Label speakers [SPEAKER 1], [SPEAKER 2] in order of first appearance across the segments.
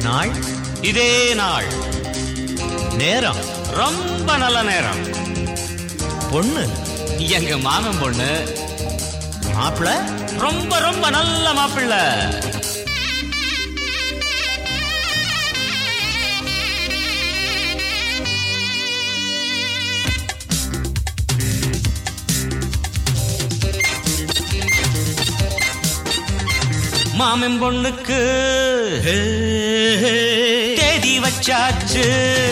[SPEAKER 1] நாள்
[SPEAKER 2] இதே நாள்
[SPEAKER 1] நேரம்
[SPEAKER 2] ரொம்ப நல்ல நேரம்
[SPEAKER 1] பொண்ணு
[SPEAKER 2] எங்க மாமன் பொண்ணு
[SPEAKER 1] மாப்பிள
[SPEAKER 2] ரொம்ப ரொம்ப நல்ல மாப்பிள்ளை மாமன் பொண்ணுக்கு தேதி வச்சாச்சு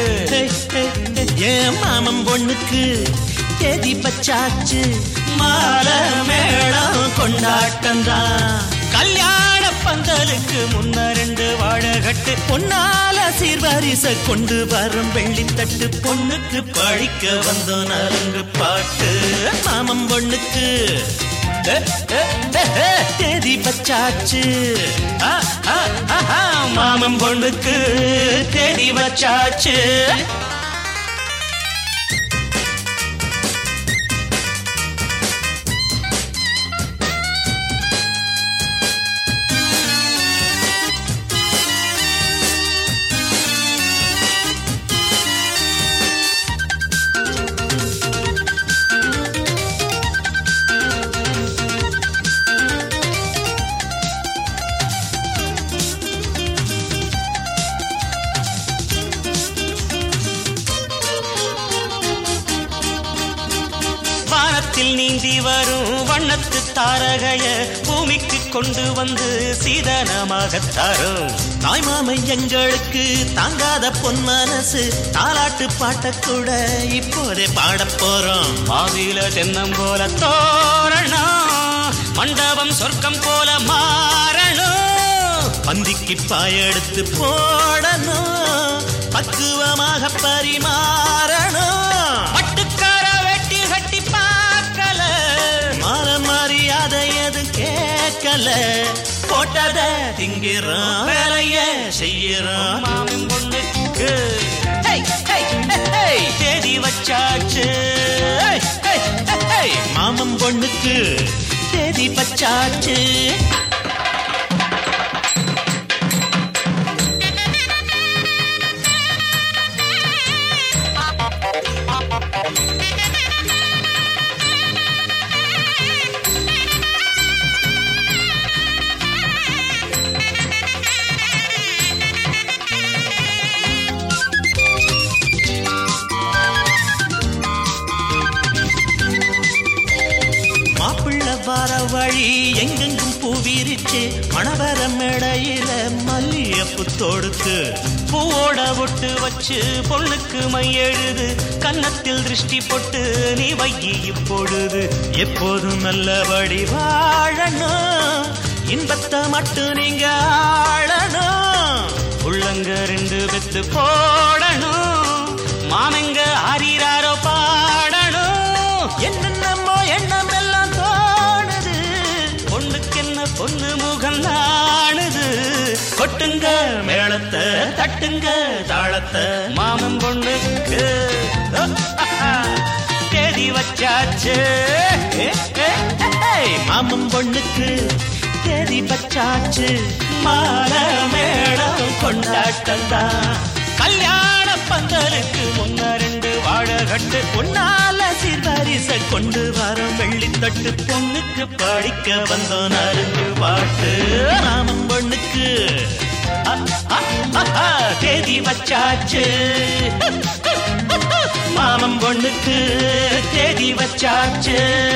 [SPEAKER 1] ஏன் மாமன் பொண்ணுக்கு தேதி பச்சாச்சு மாலை மேளம் கொண்டாட்டம் தான்
[SPEAKER 2] கல்யாண பந்தலுக்கு முன்ன ரெண்டு வாழகட்டு
[SPEAKER 1] பொன்னால சீர்வரிச கொண்டு வரும் வெள்ளித்தட்டு பொண்ணுக்கு பழிக்க வந்தோம் நரங்கு பாட்டு மாமன் பொண்ணுக்கு ஏ, ஏ, ஏ, ஏ, தேதி பச்சாச்சு
[SPEAKER 2] ஆ, ஆ, ஆஹா, மாமன் பொண்ணுக்கு தேடி வச்சாச்சு வானத்தில் நீந்தி வரும் வண்ணத்து தாரகைய பூமிக்கு கொண்டு வந்து சீதனமாக தரும்
[SPEAKER 1] தாய் மாமன் எங்களுக்கு தாங்காத பொன் மனசு தாலாட்டு பாட்ட கூட இப்போதே பாடப் போறோம்
[SPEAKER 2] பாதியில தென்னம் போல தோரணம் மண்டபம் சொர்க்கம் போல மாறணும்
[SPEAKER 1] பந்திக்கு பாயெடுத்து போடணும் பக்குவமாக பரிமாறணும்
[SPEAKER 2] பட்டுக்கார வெட்டி கட்டி பார்க்கல
[SPEAKER 1] மாற மரியாதை எது கேட்கல போட்டத திங்கிறோம் வேலைய செய்யறோம்
[SPEAKER 2] மாமன் பொண்ணுக்கு ஹேய், ஹேய், ஹேய், ஹேய், தேதி வச்சாச்சு ஹேய், ஹேய், ஹேய், ஹேய்.
[SPEAKER 1] மாமன் பொண்ணுக்கு தேதி பச்சாச்சு மாப்பிள்ள வர வழி எங்கெங்கும் பூவிரிச்சு மணவர மேடையில மல்லியப்பு தொடுத்து
[SPEAKER 2] பூவோட ஒட்டு வச்சு பொண்ணுக்கு மை எழுது கன்னத்தில் திருஷ்டி போட்டு நீ வையி இப்பொழுது
[SPEAKER 1] எப்போதும் நல்லபடி வாழணும் இன்பத்தை மட்டும் நீங்க ஆளணும்
[SPEAKER 2] உள்ளங்க ரெண்டு பெத்து போடணும் மாமங்க ஆறிறாரோ பாடணும்
[SPEAKER 1] என்னென்னமோ எண்ணம் எல்லாம் தோணுது
[SPEAKER 2] பொண்ணுக்கு என்ன பொண்ணு முகம் நாணுது
[SPEAKER 1] கொட்டுங்க மேளத்தை தட்டுங்க தாளத்தை
[SPEAKER 2] மாமன் பொண்ணுக்கு தேதி வச்சாச்சு
[SPEAKER 1] ஏ, ஏ, ஏய், மாமன் பொண்ணுக்கு தேதி பச்சாச்சு மாலை மேளம் கொண்டாட்டம் தான்
[SPEAKER 2] கல்யாண பந்தலுக்கு முன்ன ரெண்டு வாழகட்டு
[SPEAKER 1] பொன்னால சீர்வரிச கொண்டு வரோம் வெள்ளித்தட்டு பொண்ணுக்கு படிக்க வந்தோம் நறுக்கு பாட்டு மாமன் பொண்ணுக்கு அ, அ, அ, அ, தேதி வச்சாச்சு மாமன் பொண்ணுக்கு தேதி வச்சாச்சு